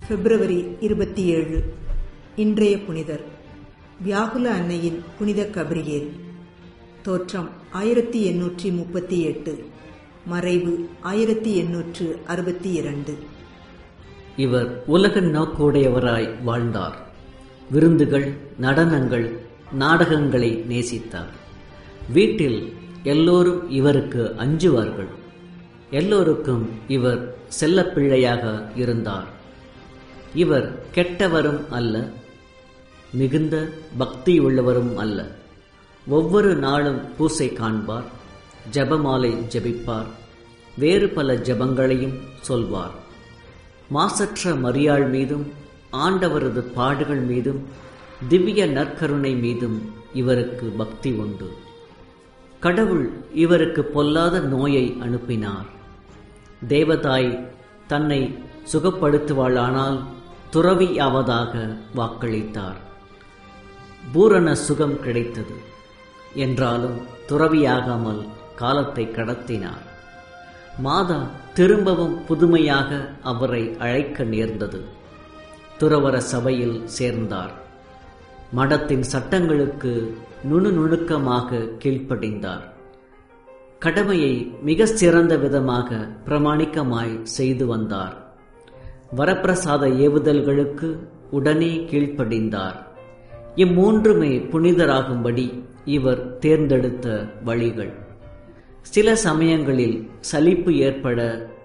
பிப்ரவரி இருபத்தி ஏழு இன்றைய புனிதர் வியாகுல அன்னையின் புனித கபிரியேல் தோற்றம் ஆயிரத்தி எண்ணூற்றி முப்பத்தி எட்டு மறைவு ஆயிரத்தி எண்ணூற்று அறுபத்தி இரண்டு இவர் உலக நோக்குடையவராய் வாழ்ந்தார் விருந்துகள் நடனங்கள் நாடகங்களை நேசித்தார் வீட்டில் எல்லோரும் இவருக்கு அஞ்சுவார்கள் எல்லோருக்கும் இவர் செல்லப்பிள்ளையாக இருந்தார் இவர் கெட்டவரும் அல்ல மிகுந்த பக்தியுள்ளவரும் அல்ல ஒவ்வொரு நாளும் பூசை காண்பார் ஜெபமாலை ஜெபிப்பார் வேறு பல ஜெபங்களையும் சொல்வார் மாசற்ற மரியாள் மீதும் ஆண்டவரது பாடுகள் மீதும் திவ்ய நற்கருணை மீதும் இவருக்கு பக்தி உண்டு கடவுள் இவருக்கு பொல்லாத நோயை அனுப்பினார் தேவதாய் தன்னை சுகப்படுத்துவாளானால் துறவியாவதாக வாக்களித்தார் பூரண சுகம் கிடைத்தது என்றாலும் துறவியாகாமல் காலத்தை கடத்தினார் மாதா திரும்பவும் புதுமையாக அவரை அழைக்க நேர்ந்தது துறவர சபையில் சேர்ந்தார் மடத்தின் சட்டங்களுக்கு நுணுநுணுக்கமாக கீழ்ப்படிந்தார் கடமையை மிக சிறந்த விதமாக பிரமாணிக்கமாய் செய்து வந்தார் வரப்பிரசாத ஏவுதல்களுக்கு உடனே கீழ்ப்படிந்தார் இம்மூன்றுமே புனிதராகும்படி இவர் தேர்ந்தெடுத்த வழிகள் சில சமயங்களில் சலிப்பு ஏற்பட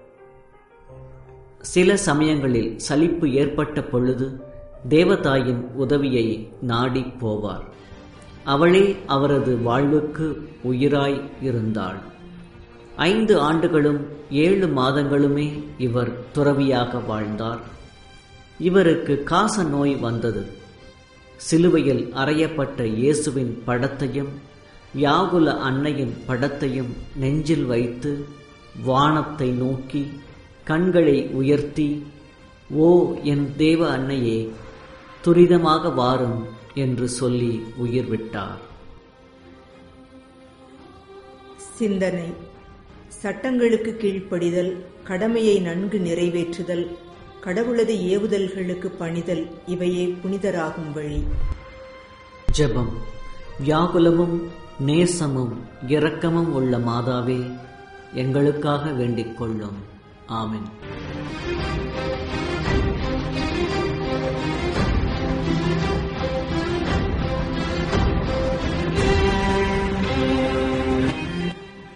சில சமயங்களில் சலிப்பு ஏற்பட்ட பொழுது தேவதாயின் உதவியை நாடி போவார் அவளே அவரது வாழ்வுக்கு உயிராய் இருந்தாள் ஐந்து ஆண்டுகளும் ஏழு மாதங்களுமே இவர் துறவியாக வாழ்ந்தார் இவருக்கு காச நோய் வந்தது சிலுவையில் அறையப்பட்ட இயேசுவின் படத்தையும் வியாகுல அன்னையின் படத்தையும் நெஞ்சில் வைத்து வானத்தை நோக்கி கண்களை உயர்த்தி ஓ என் தேவ அன்னையே துரிதமாக வாரும் என்று சொல்லி உயிர் விட்டார் சிந்தனை சட்டங்களுக்கு கீழ்ப்படிதல் கடமையை நன்கு நிறைவேற்றுதல் கடவுளது ஏவுதல்களுக்கு பணிதல் இவையே புனிதராகும் வழி ஜெபம் வியாகுலமும் நேசமும் இரக்கமும் உள்ள மாதாவே எங்களுக்காக வேண்டிக் கொள்ளும் ஆமென்